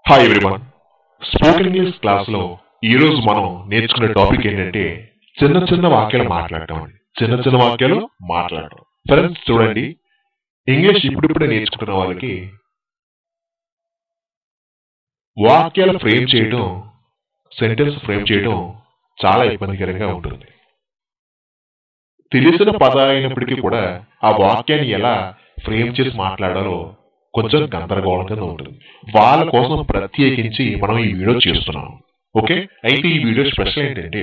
Hi everyone spoken English క్లాస్లో ఈరోజు మనం నేర్చుకునే టాపిక్ ఏంటంటే చిన్న చిన్న వాక్యాలు మాట్లాడటం అండి చిన్న చిన్న వాక్యాలు మాట్లాడటం ఫ్రెండ్స్ చూడండి ఇంగ్లీష్ ఇప్పుడిప్పుడే నేర్చుకుంటున్న వాళ్ళకి వాక్యాలు ఫ్రేమ్ చేయడం సెంటెన్స్ ఫ్రేమ్ చేయడం చాలా ఇబ్బందికరంగా ఉంటుంది తెలిసిన పద అయినప్పటికీ కూడా ఆ వాక్యాన్ని ఎలా ఫ్రేమ్ చేసి మాట్లాడాలో కొంచెం గందరగోళంగా ఉంటుంది వాళ్ళ కోసం ప్రత్యేకించి మనం ఈ వీడియో చేస్తున్నాం ఓకే అయితే ఈ వీడియో స్పెషల్ ఏంటంటే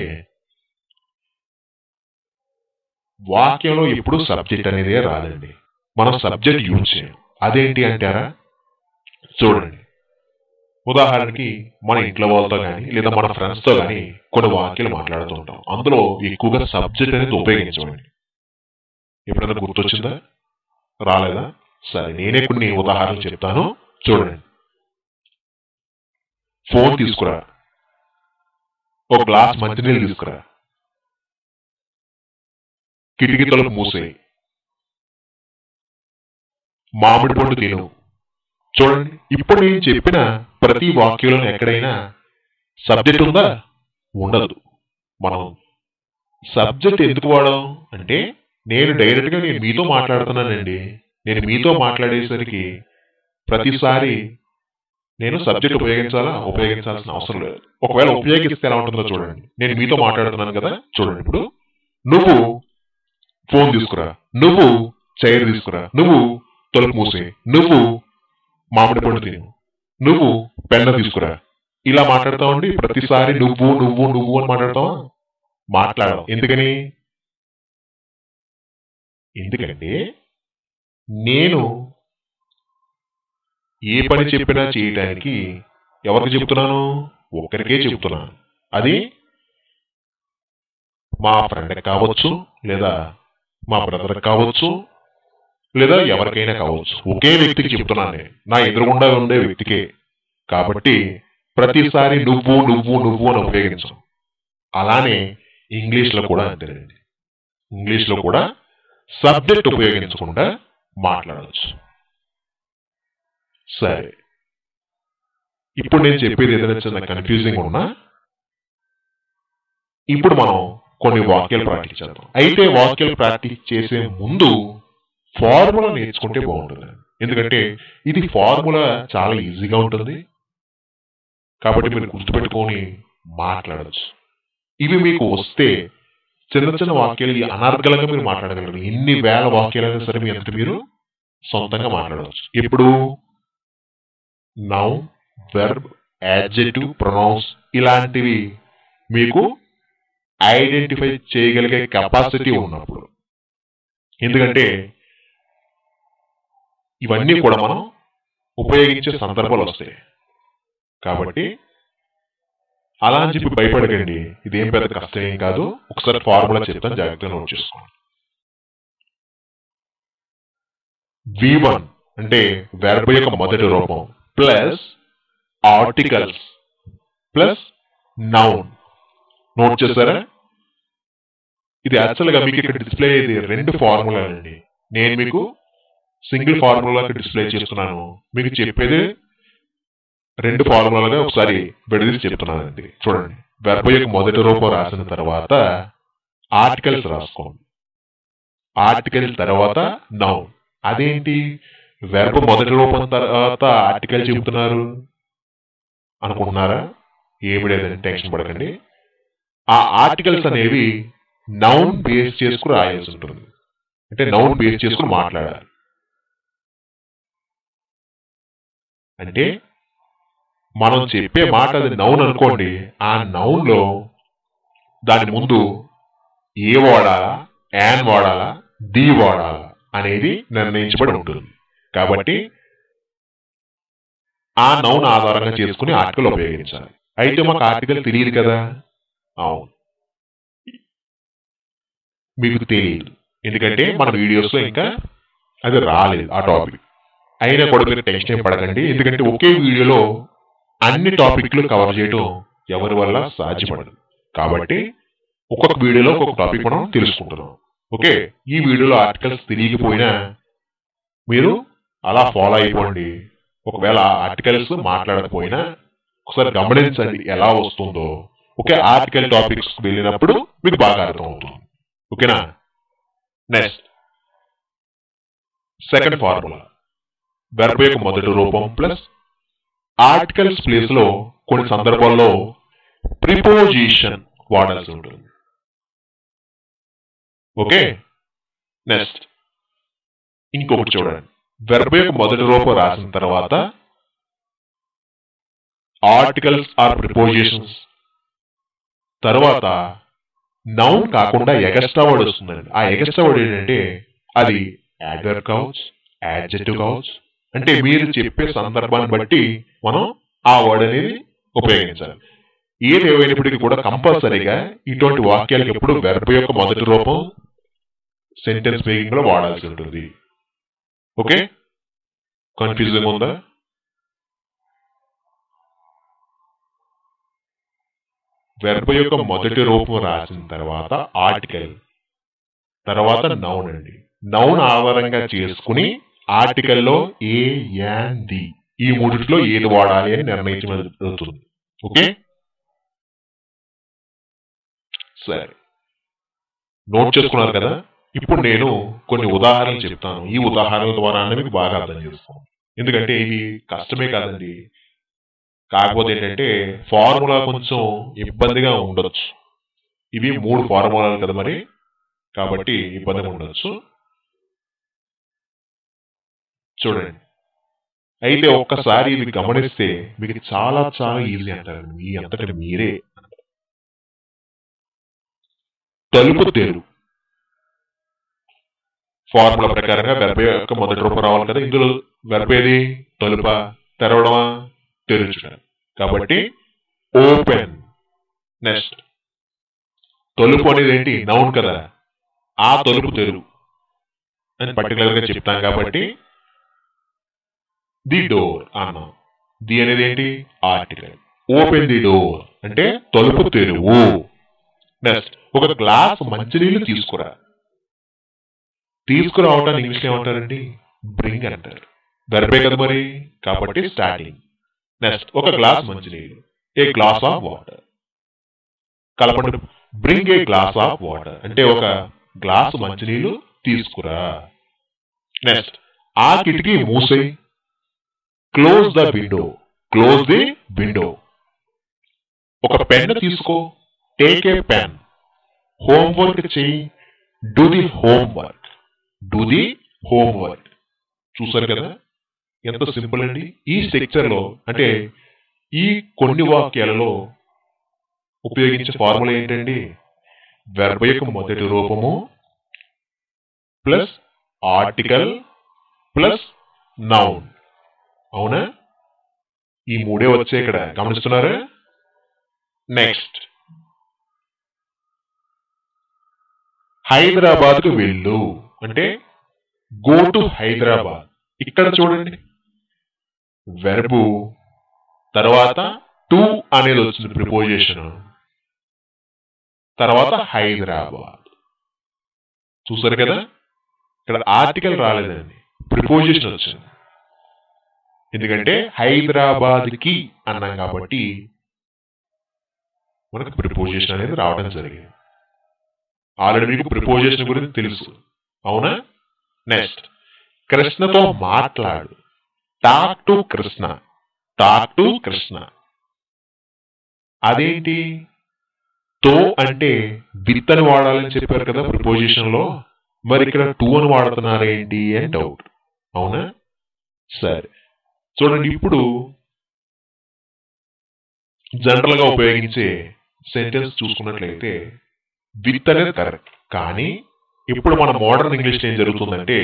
వాక్యంలో ఎప్పుడు సబ్జెక్ట్ అనేదే రాదండి మనం సబ్జెక్ట్ యూజ్ చేయం అదేంటి అంటారా చూడండి ఉదాహరణకి మన ఇంట్లో వాళ్ళతో కానీ లేదా మన ఫ్రెండ్స్తో కానీ కొన్ని వాక్యాలు మాట్లాడుతూ ఉంటాం అందులో ఎక్కువగా సబ్జెక్ట్ అనేది ఉపయోగించమండి ఎప్పుడైనా గుర్తొచ్చిందా రాలేదా సరే నేనే కొన్ని ఉదాహరణలు చెప్తాను చూడండి ఫోన్ తీసుకురా ఒక గ్లాస్ మంచినీళ్ళు తీసుకురా కిటికీ తలుపు మూసేయి మామిడి పండు తిను చూడండి ఇప్పుడు నేను చెప్పిన ప్రతి వాక్యంలో ఎక్కడైనా సబ్జెక్ట్ ఉందా ఉండదు మనం సబ్జెక్ట్ ఎందుకు వాడాం అంటే నేను డైరెక్ట్గా నేను మీతో మాట్లాడుతున్నానండి నేను మీతో మాట్లాడేసరికి ప్రతిసారి నేను సబ్జెక్ట్ ఉపయోగించాలా ఉపయోగించాల్సిన అవసరం లేదు ఒకవేళ ఉపయోగిస్తే ఎలా ఉంటుందో చూడండి నేను మీతో మాట్లాడుతున్నాను కదా చూడండి ఇప్పుడు నువ్వు ఫోన్ తీసుకురా నువ్వు చైర్ తీసుకురా నువ్వు తలుపు మూసే నువ్వు మామిడి పండు తిను నువ్వు పెన్న తీసుకురా ఇలా మాట్లాడతావండి ప్రతిసారి నువ్వు నువ్వు నువ్వు అని మాట్లాడతావా మాట్లాడవు ఎందుకని ఎందుకంటే నేను ఏ పని చెప్పినా చేయడానికి ఎవరికి చెప్తున్నాను ఒక్కరికే చెప్తున్నాను అది మా ఫ్రెండ్ కావచ్చు లేదా మా బ్రదర్ కావచ్చు లేదా ఎవరికైనా కావచ్చు ఒకే వ్యక్తికి చెప్తున్నాను నేను నా ఎదురుగుండా ఉండే వ్యక్తికే కాబట్టి ప్రతిసారి నువ్వు నువ్వు నువ్వు అని ఉపయోగించం అలానే ఇంగ్లీష్లో కూడా అంతేనండి ఇంగ్లీష్లో కూడా సబ్జెక్ట్ ఉపయోగించకుండా మాట్లాడవచ్చు సరే ఇప్పుడు నేను చెప్పేది ఏదైనా చిన్న కన్ఫ్యూజింగ్ ఉన్నా ఇప్పుడు మనం కొన్ని వాక్యాలు ప్రాక్టీస్ చేద్దాం అయితే వాక్యాలు ప్రాక్టీస్ చేసే ముందు ఫార్ములా నేర్చుకుంటే బాగుంటుంది ఎందుకంటే ఇది ఫార్ములా చాలా ఈజీగా ఉంటుంది కాబట్టి మీరు గుర్తుపెట్టుకొని మాట్లాడచ్చు ఇవి మీకు వస్తే చిన్న చిన్న వాక్యాలు ఈ అనర్గళంగా మీరు మాట్లాడగలరు ఎన్ని వేల వాక్యాలైనా సరే మీ అంత మీరు సొంతంగా మాట్లాడవచ్చు ఇప్పుడు నౌ వెర్బ్ యాడ్జెటివ్ ప్రొనౌన్స్ ఇలాంటివి మీకు ఐడెంటిఫై చేయగలిగే కెపాసిటీ ఉన్నప్పుడు ఎందుకంటే ఇవన్నీ కూడా మనం ఉపయోగించే సందర్భాలు వస్తాయి కాబట్టి అలా అని చెప్పి భయపడకండి ఇదేం పెద్ద కష్టం ఏం కాదు ఒకసారి ఫార్ములా చెప్తాను జాగ్రత్తగా నోట్ చేసుకోండి వి వన్ అంటే వెర్బ్ యొక్క మొదటి రూపం plus articles plus noun note చేస్తారా ఇది యాక్చువల్గా మీకు ఇక్కడ డిస్ప్లే అయ్యేది రెండు ఫార్ములాలు అండి నేను మీకు సింగిల్ ఫార్ములా డిస్ప్లే చేస్తున్నాను మీకు చెప్పేది రెండు ఫార్ములాలుగా ఒకసారి విడదీసి చెప్తున్నానండి చూడండి వెర్బ యొక్క మొదటి రూపం రాసిన తర్వాత ఆర్టికల్స్ రాసుకోండి ఆర్టికల్స్ తర్వాత నౌన్ అదేంటి వెర్బ మొదటి రూపం తర్వాత ఆర్టికల్ చెబుతున్నారు అనుకుంటున్నారా ఏమి లేదని టెన్షన్ పడకండి ఆ ఆర్టికల్స్ అనేవి నౌన్ బేస్ చేసుకుని రాయాల్సి ఉంటుంది అంటే నౌన్ బేస్ చేసుకుని మాట్లాడాలి అంటే మనం చెప్పే మాట అది నౌన్ అనుకోండి ఆ నౌన్ లో దాని ముందు ఏ వాడాలా యాన్ వాడాలా ది వాడాలా అనేది నిర్ణయించబడి ఉంటుంది కాబట్టి ఆ నౌన్ ఆధారంగా చేసుకుని ఆర్టికల్ ఉపయోగించాలి అయితే మాకు ఆర్టికల్ తెలియదు కదా అవును మీకు తెలియదు ఎందుకంటే మన వీడియోస్లో ఇంకా అది రాలేదు ఆ టాపిక్ అయినా కూడా మీరు టెన్షన్ ఏం పడకండి ఎందుకంటే ఒకే వీడియోలో అన్ని టాపిక్లు కవర్ చేయడం ఎవరి వల్ల సాధ్యపడదు కాబట్టి ఒక్కొక్క వీడియోలో ఒక్కొక్క టాపిక్ మనం తెలుసుకుంటున్నాం ఓకే ఈ వీడియోలో ఆర్టికల్స్ తెలియకపోయినా మీరు అలా ఫాలో అయిపోండి ఒకవేళ ఆర్టికల్స్ మాట్లాడకపోయినా ఒకసారి గమనించండి ఎలా వస్తుందో ఓకే ఆర్టికల్ టాపిక్స్ వెళ్ళినప్పుడు మీకు బాగా అర్థం అవుతుంది ఓకేనా నెక్స్ట్ సెకండ్ ఫార్ములా వెర్బ్ యొక్క మొదటి రూపం ప్లస్ ఆర్టికల్స్ ప్లేస్ లో కొన్ని సందర్భాల్లో ప్రిపోజిషన్ వాడాల్సి ఉంటుంది ఓకే నెక్స్ట్ ఇంకొకటి చూడండి వెర్బ్ యొక్క మొదటి రూపం రాసిన తర్వాత ఆర్టికల్స్ ఆర్ ప్రిపోజిషన్స్ తర్వాత నౌన్ కాకుండా ఎగస్ట్రా వర్డ్ వస్తుందండి ఆ ఎగస్ట్రా వర్డ్ ఏంటంటే అది యాడ్వర్ కావచ్చు యాడ్జెక్టివ్ కావచ్చు అంటే మీరు చెప్పే సందర్భాన్ని బట్టి మనం ఆ వర్డ్ అనేది ఉపయోగించాలి ఏది ఏమైనప్పటికీ కూడా కంపల్సరీగా ఇటువంటి వాక్యాలకు ఎప్పుడు వెర్బ్ యొక్క మొదటి రూపం సెంటెన్స్ మేకింగ్ లో వాడాల్సి ఉంటుంది ఓకే కన్ఫ్యూజింగ్ ఉందా వెర్బ్ యొక్క మొదటి రూపం రాసిన తర్వాత ఆర్టికల్ తర్వాత నౌన్ అండి నౌన్ ఆధారంగా చేసుకుని ఆర్టికల్లో ఏ యాన్ ది ఈ మూడిట్లో ఏది వాడాలి అని నిర్ణయించబడుతుంది ఓకే సరే నోట్ చేసుకున్నారు కదా ఇప్పుడు నేను కొన్ని ఉదాహరణలు చెప్తాను ఈ ఉదాహరణల ద్వారా మీకు బాగా అర్థం చేస్తాను ఎందుకంటే ఇవి కష్టమే కాదండి కాకపోతే ఏంటంటే ఫార్ములా కొంచెం ఇబ్బందిగా ఉండొచ్చు ఇవి మూడు ఫార్ములాలు కదా మరి కాబట్టి ఇబ్బందిగా ఉండొచ్చు చూడండి అయితే ఒక్కసారి ఇవి గమనిస్తే మీకు చాలా చాలా ఈజీ అంటారు మీ అంతటి మీరే తలుపు తెరు ఫార్ములా ప్రకారంగా వెర్బ యొక్క మొదటి రూపం రావాలి కదా ఇందులో వెర్బ ఏది తలుప తెరవడమా తెరుచడం కాబట్టి ఓపెన్ నెక్స్ట్ తలుపు అనేది ఏంటి నౌన్ కదా ఆ తలుపు తెరు అని పర్టికులర్ గా చెప్తాం కాబట్టి ది డోర్ అన్నాం ది అనేది ఏంటి ఆర్టికల్ ఓపెన్ ది డోర్ అంటే తలుపు తెరువు నెక్స్ట్ ఒక గ్లాస్ మంచినీళ్ళు తీసుకురా తీసుకురావటాన్ని ఇంగ్లీష్ ఏమంటారండి బ్రింగ్ అంటారు వెర్బే కదా మరి కాబట్టి స్టార్టింగ్ నెక్స్ట్ ఒక గ్లాస్ మంచినీళ్ళు ఏ గ్లాస్ ఆఫ్ వాటర్ కలపండి bring a glass of water అంటే ఒక గ్లాస్ మంచినీళ్ళు తీసుకురా నెక్స్ట్ ఆ కిటికీ మూసేయి close the window close the window ఒక పెన్ తీసుకో టేక్ ఏ పెన్ హోంవర్క్ చేయి do the homework do the homework చూసారు కదా ఎంత సింపుల్ అండి ఈ స్ట్రక్చర్ లో అంటే ఈ కొన్ని వాక్యాలలో ఉపయోగించే ఫార్ములా ఏంటండి వెర్బ యొక్క మొదటి రూపము ప్లస్ ఆర్టికల్ ప్లస్ నౌన్ అవునా ఈ మూడే వచ్చాయి ఇక్కడ గమనిస్తున్నారా నెక్స్ట్ హైదరాబాద్ కు వెళ్ళు అంటే గో టు హైదరాబాద్ ఇక్కడ చూడండి వెర్బు తర్వాత టు అనేది వచ్చింది ప్రిపోజిషన్ తర్వాత హైదరాబాద్ చూసారు కదా ఇక్కడ ఆర్టికల్ రాలేదండి ప్రిపోజిషన్ వచ్చింది ఎందుకంటే హైదరాబాద్ కి అన్నాం కాబట్టి మనకు ప్రిపోజిషన్ అనేది రావడం జరిగింది ఆల్రెడీ మీకు ప్రిపోజిషన్ గురించి తెలుసు అవునా నెక్స్ట్ కృష్ణతో మాట్లాడు talk to Krishna talk to Krishna అదేంటి తో అంటే విత్ అని వాడాలని చెప్పారు కదా ప్రిపోజిషన్ లో మరి ఇక్కడ టూ అని వాడుతున్నారేంటి అని డౌట్ అవునా సరే చూడండి ఇప్పుడు జనరల్ గా ఉపయోగించే సెంటెన్స్ చూసుకున్నట్లయితే విత్ అనేది కరెక్ట్ కానీ ఇప్పుడు మన మోడర్న్ ఇంగ్లీష్ ఏం జరుగుతుందంటే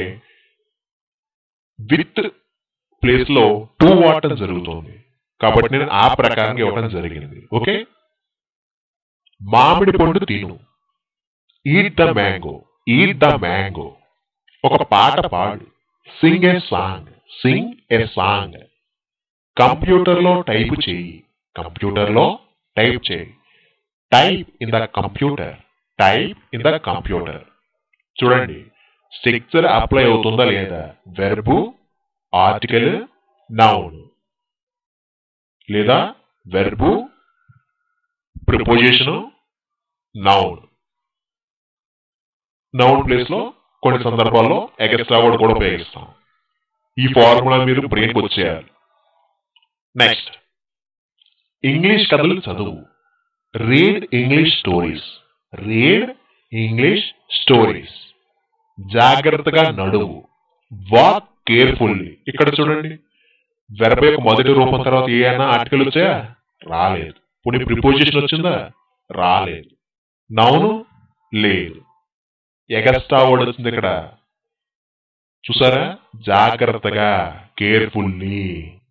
విత్ ప్లేస్ లో టూ వాడటం జరుగుతుంది కాబట్టి నేను ఆ ప్రకారంగా ఇవ్వడం జరిగింది ఓకే మామిడి పండు తిను eat the mango eat the mango ఒక పాట పాడు sing a song sing a song computer లో టైప్ చేయి కంప్యూటర్ లో టైప్ చేయి type in the computer type in the computer చూడండి స్ట్రక్చర్ అప్లై అవుతుందా లేదా వెర్బు ఆర్టికల్ నౌన్ లేదా verb preposition noun noun place లో కొన్ని సందర్భాల్లో ఎగస్ట్రా వర్డ్ కూడా ఉపయోగిస్తాం ఈ ఫార్ములా మీరు బ్రెయిన్కి వచ్చేయాలి నెక్స్ట్ ఇంగ్లీష్ కథలు చదువు read English stories read English stories జాగ్రత్తగా నడువు వాక్ కేర్ఫుల్లీ ఇక్కడ చూడండి వెరబ యొక్క మొదటి రూపం తర్వాత ఏమైనా ఆర్టికల్ వచ్చాయా రాలేదు పుని ప్రిపోజిషన్ వచ్చిందా రాలేదు నౌను లేదు ఎగస్ట్రా వర్డ్ వచ్చింది ఇక్కడ చూసారా జాగ్రత్తగా కేర్ఫుల్లీ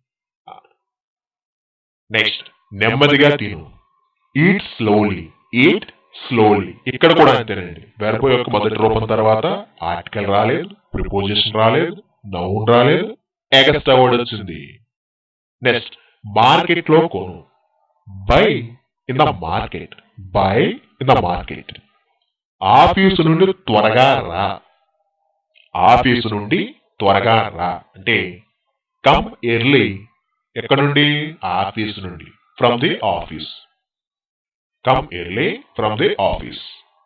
నెక్స్ట్ నెమ్మదిగా తిను ఈట్ స్లోలీ ఈట్ స్లోలీ ఇక్కడ కూడా అంతేనండి వెర్బ్ యొక్క మొదటి రూపం తర్వాత ఆర్టికల్ రాలేదు ప్రిపోజిషన్ రాలేదు నౌన్ రాలేదు ఎగస్ట్రా వర్డ్ వచ్చింది నెక్స్ట్ మార్కెట్ లో కొను buy in the market buy in the market office నుండి త్వరగా రా ఆఫీసు నుండి త్వరగా రా అంటే కమ్ ఎర్లీ ఎక్కడ నుండి ఆఫీస్ నుండి from the office come early from the office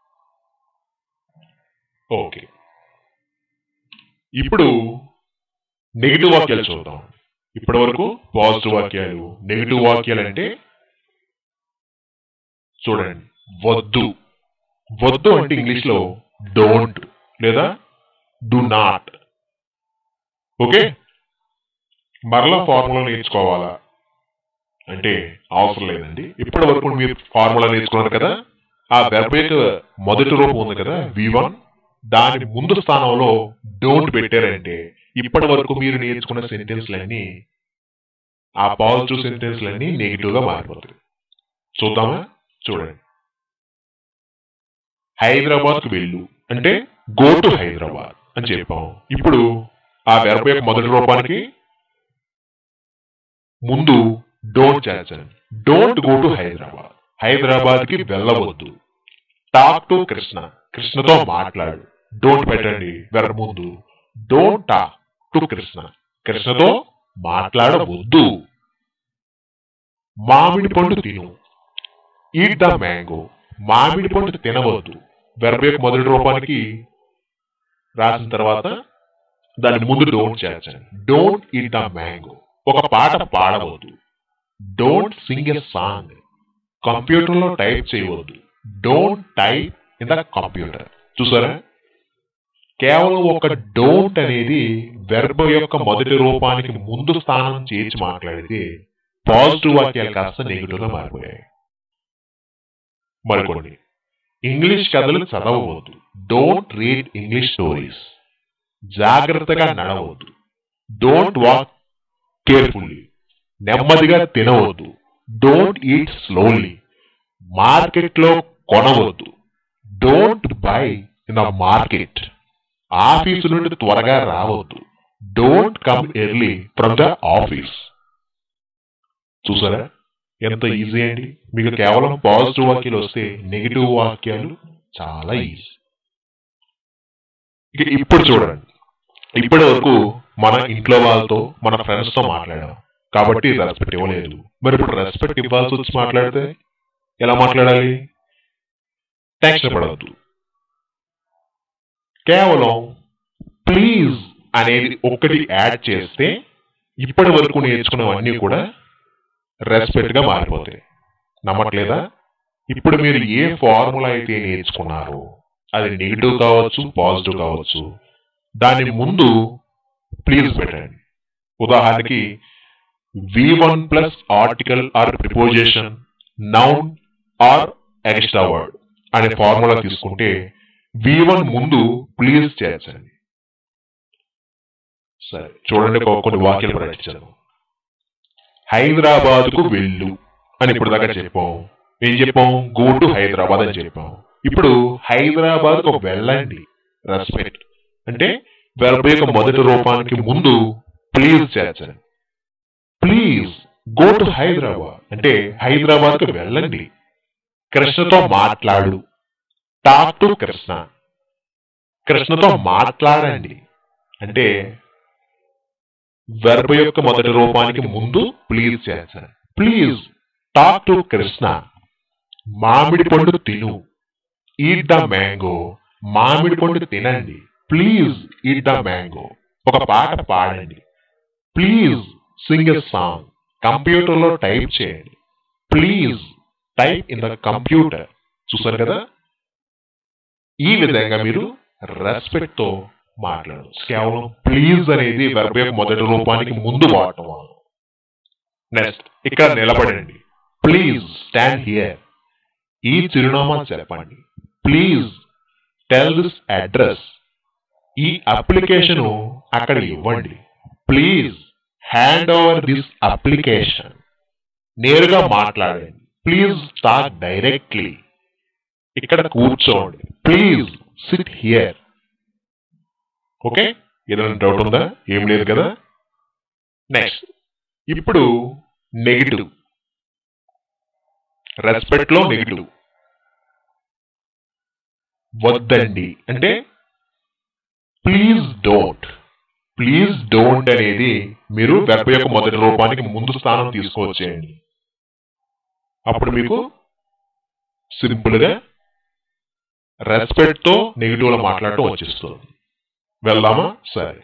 okay ఇప్పుడు నెగిటివ్ వాక్యాలు చూద్దాం ఇప్పటి వరకు పాజిటివ్ వాక్యాలు నెగిటివ్ వాక్యాలు అంటే చూడండి వద్దు వద్దు అంటే ఇంగ్లీష్ లో డోంట్ లేదా డు నాట్ ఓకే మరలా ఫార్ములా నేర్చుకోవాలా అంటే అవసరం లేదండి ఇప్పటి వరకు మీరు ఫార్ములా నేర్చుకున్నారు కదా ఆ వెర్బ్ యొక్క మొదటి రూపం ఉంది కదా వి వన్ దాని ముందు స్థానంలో డోంట్ పెట్టారంటే ఇప్పటి వరకు మీరు నేర్చుకున్న సెంటెన్స్లన్నీ ఆ పాజిటివ్ సెంటెన్స్లన్నీ నెగిటివ్ గా మారిపోతాయి చూద్దామా చూడండి హైదరాబాద్కు వెళ్ళు అంటే గో టు హైదరాబాద్ అని చెప్పాం ఇప్పుడు ఆ వెర్బ్ యొక్క మొదటి రూపానికి ముందు డోంట్ చేర్చండి don't go to Hyderabad Hyderabad కి వెళ్ళవద్దు టాక్ టు కృష్ణ కృష్ణతో మాట్లాడు డోంట్ పెట్టండి వెర ముందు డోంట్ టాక్ టు కృష్ణ కృష్ణతో మాట్లాడవద్దు మామిడి పండు తిను ఈట్ ద మ్యాంగో మామిడి పండు తినవద్దు వెరబ యొక్క మొదటి రూపానికి రాసిన తర్వాత దాని ముందు డోంట్ చేర్చండి డోంట్ ఈట్ ద మ్యాంగో ఒక పాట పాడవద్దు డోంట్ సింగ్ ఎ సాంగ్ కంప్యూటర్లో టైప్ చేయవద్దు don't type in the computer చూసారా కేవలం ఒక డోంట్ అనేది వెర్బ యొక్క మొదటి రూపానికి ముందు స్థానం చేర్చి మాట్లాడితే పాజిటివ్ వాక్యాలు కాస్త నెగిటివ్ గా మారిపోయాయి మరికొన్ని ఇంగ్లీష్ కథలు చదవవద్దు డోంట్ రీడ్ ఇంగ్లీష్ స్టోరీస్ జాగ్రత్తగా నడవద్దు డోంట్ వాక్ కేర్ఫుల్లీ నెమ్మదిగా తినవద్దు డోంట్ ఈట్ స్లోలీ మార్కెట్లో కొనవద్దు don't buy in the market office నుండి త్వరగా రావద్దు don't come early from the office చూసారా ఎంత ఈజీ అండి మీకు కేవలం పాజిటివ్ వాక్యాలు వస్తే నెగిటివ్ వాక్యాలు చాలా ఈజీ ఇక ఇప్పుడు చూడండి ఇప్పటి వరకు మన ఇంట్లో వాళ్ళతో మన ఫ్రెండ్స్ తో మాట్లాడాం కాబట్టి రెస్పెక్ట్ ఇవ్వలేదు మరి ఇప్పుడు రెస్పెక్ట్ ఇవ్వాల్సి వచ్చి మాట్లాడితే ఎలా మాట్లాడాలి టెన్షన్ పడవద్దు కేవలం ప్లీజ్ అనేది ఒక్కటి యాడ్ చేస్తే ఇప్పటి వరకు నేర్చుకున్నవన్నీ కూడా రెస్పెక్ట్ గా మారిపోతాయి నమ్మట్లేదా ఇప్పుడు మీరు ఏ ఫార్ములా అయితే నేర్చుకున్నారో అది నెగిటివ్ కావచ్చు పాజిటివ్ కావచ్చు దాని ముందు ప్లీజ్ పెట్టండి ఉదాహరణకి V one plus article or preposition noun or extra word అనే ఫార్ములా తీసుకుంటే వి వన్ ముందు ప్లీజ్ చేర్చండి సరే చూడండి ఒక- కొన్ని వాక్యాలు ప్రకటించాను హైదరాబాద్ కు వెళ్ళు అని ఇప్పుడు దాకా చెప్పాం ఏం చెప్పాం గో టు హైదరాబాద్ అని చెప్పాం ఇప్పుడు హైదరాబాద్ కు వెళ్ళండి రెస్పెక్ట్ అంటే వెర్బ్ యొక్క మొదటి రూపానికి ముందు ప్లీజ్ చేర్చండి ప్లీజ్ గో టు హైదరాబాద్ అంటే హైదరాబాద్ కు వెళ్ళండి కృష్ణతో మాట్లాడు టాక్ టు కృష్ణ కృష్ణతో మాట్లాడండి అంటే వెర్బ్ యొక్క మొదటి రూపానికి ముందు ప్లీజ్ చేర్చాలి ప్లీజ్ టాక్ టు కృష్ణ మామిడి పండు తిను ఈట్ ద మ్యాంగో మామిడి పండు తినండి ప్లీజ్ ఈట్ ద మ్యాంగో ఒక పాట పాడండి ప్లీజ్ సింగ్ ఎ సాంగ్ కంప్యూటర్లో టైప్ చేయండి please type in the computer చూసారు కదా ఈ విధంగా మీరు రెస్పెక్ట్ తో మాట్లాడచ్చు కేవలం ప్లీజ్ అనేది వెర్బ్ యొక్క మొదటి రూపానికి ముందు వాడటం వలన నెక్స్ట్ ఇక్కడ నిలబడండి ప్లీజ్ స్టాండ్ హియర్ ఈ చిరునామా చెప్పండి ప్లీజ్ టెల్ దిస్ అడ్రస్ ఈ అప్లికేషన్ అక్కడ ఇవ్వండి please hand over this application నేరుగా మాట్లాడండి ప్లీజ్ టాక్ డైరెక్ట్లీ ఇక్కడ కూర్చోండి ప్లీజ్ సిట్ హియర్ ఓకే ఏదైనా డౌట్ ఉందా ఏం లేదు కదా నెక్స్ట్ ఇప్పుడు నెగిటివ్ రెస్పెక్ట్ లో నెగిటివ్ వద్దండి అంటే ప్లీజ్ డోంట్ ప్లీజ్ డోంట్ అనేది మీరు వెర్బ్ యొక్క మొదటి రూపానికి ముందు స్థానం తీసుకోవచ్చేయండి అప్పుడు మీకు సింపుల్ గా రెస్పెక్ట్ తో నెగిటివ్ లో మాట్లాడటం వచ్చేస్తుంది వెళ్దామా సరే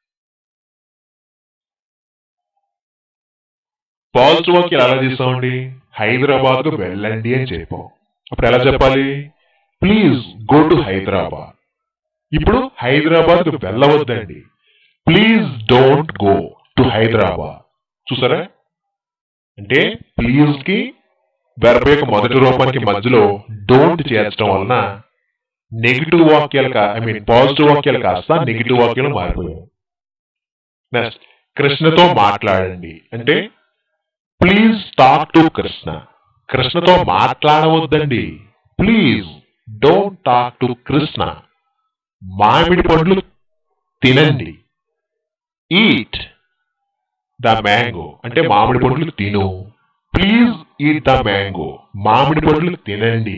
పాజిటివ్ వాక్యం ఎలా చేస్తామండి హైదరాబాద్ కు వెళ్ళండి అని చెప్పాం అప్పుడు ఎలా చెప్పాలి ప్లీజ్ గో టు హైదరాబాద్ ఇప్పుడు హైదరాబాద్ కు వెళ్ళవద్దండి please don't go to Hyderabad చూసారా అంటే ప్లీజ్ కి వెర్బ్ యొక్క మొదటి రూపానికి మధ్యలో డోంట్ చేర్చడం వలన నెగిటివ్ వాక్యాలు ఐ మీన్ పాజిటివ్ వాక్యాలు కాస్త నెగిటివ్ వాక్యాలు మారిపోయాయి నెక్స్ట్ కృష్ణతో మాట్లాడండి అంటే ప్లీజ్ టాక్ టు కృష్ణ కృష్ణతో మాట్లాడవద్దండి please don't talk to Krishna మామిడి పండ్లు తినండి ఈట్ ద మ్యాంగో అంటే మామిడి పండ్లు తిను ప్లీజ్ ఈట్ ద మ్యాంగో మామిడి పండ్లు తినండి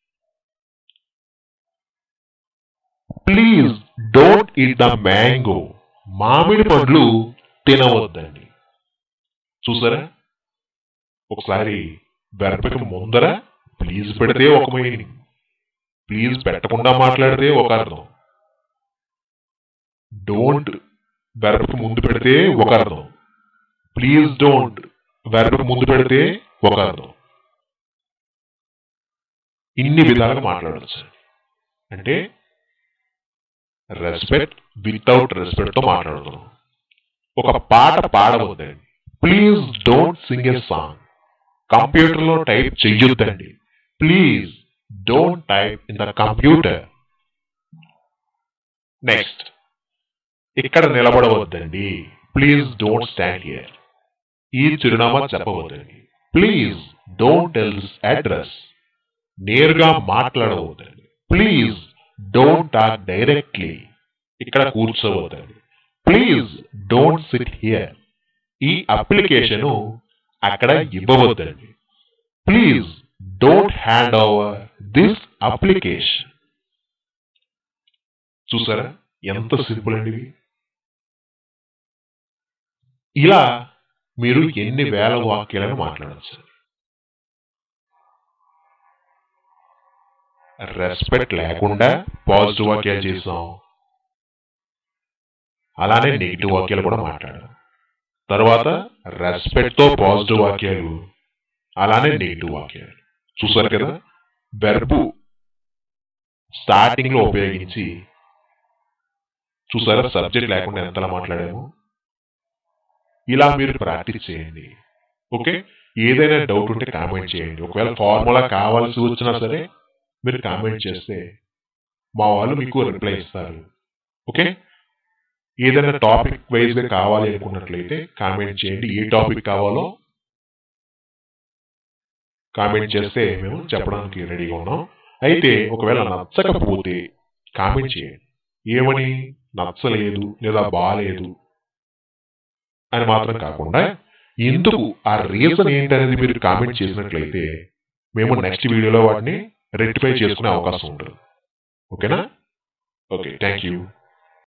please don't eat the mango మామిడి పండ్లు తినవద్దండి చూసారా ఒకసారి వెరపకి ముందర ప్లీజ్ పెడితే ఒక మీనింగ్ ప్లీజ్ పెట్టకుండా మాట్లాడితే ఒక అర్థం డోంట్ వెరపకి ముందు పెడితే ఒక అర్థం ప్లీజ్ డోంట్ వెరపకి ముందు పెడితే ఒక అర్థం ఇన్ని విధాలుగా మాట్లాడచ్చు అంటే రెస్పెక్ట్ వితౌట్ రెస్పెక్ట్ తో మాట్లాడుతున్నాం ఒక పాట పాడవద్దండి please don't sing a song కంప్యూటర్లో టైప్ చెయ్యొద్దండి please don't type in the computer next ఇక్కడ నిలబడవద్దండి ప్లీజ్ డోంట్ స్టాండ్ హియర్ ఈ చిరునామా చెప్పవద్దండి please don't tell this address నేరుగా మాట్లాడవద్దండి ప్లీజ్ డోంట్ టాక్ డైరెక్ట్లీ ఇక్కడ కూర్చోవద్దండి ప్లీజ్ డోంట్ సిట్ హియర్ ఈ అప్లికేషన్ అక్కడ ఇవ్వవద్దండి please don't hand over this application చూసారా ఎంత సింపుల్ అండి ఇవి? ఇలా మీరు ఎన్ని వేల వాక్యాలను మాట్లాడచ్చు రెస్పెక్ట్ లేకుండా పాజిటివ్ వాక్యాలు చేసాం అలానే నెగిటివ్ వాక్యాలు కూడా మాట్లాడాం తర్వాత రెస్పెక్ట్ తో పాజిటివ్ వాక్యాలు అలానే నెగిటివ్ వాక్యాలు చూసారు కదా వెర్బు స్టార్టింగ్ లో ఉపయోగించి చూసారా సబ్జెక్ట్ లేకుండా ఎంతలా మాట్లాడాము ఇలా మీరు ప్రాక్టీస్ చేయండి ఓకే ఏదైనా డౌట్ ఉంటే కామెంట్ చేయండి ఒకవేళ ఫార్ములా కావాల్సి వచ్చినా సరే మీరు కామెంట్ చేస్తే మా వాళ్ళు మీకు రిప్లై ఇస్తారు ఓకే ఏదైనా టాపిక్ వైజ్ గా కావాలి అనుకున్నట్లయితే కామెంట్ చేయండి ఏ టాపిక్ కావాలో కామెంట్ చేస్తే మేము చెప్పడానికి రెడీగా ఉన్నాం అయితే ఒకవేళ నచ్చకపోతే కామెంట్ చేయండి ఏమని నచ్చలేదు లేదా బాలేదు అని మాత్రం కాకుండా ఎందుకు ఆ రీజన్ ఏంటనేది మీరు కామెంట్ చేసినట్లయితే మేము నెక్స్ట్ వీడియోలో వాటిని రెక్టిఫై చేసుకునే అవకాశం ఉంటుంది ఓకేనా ఓకే థ్యాంక్ యూ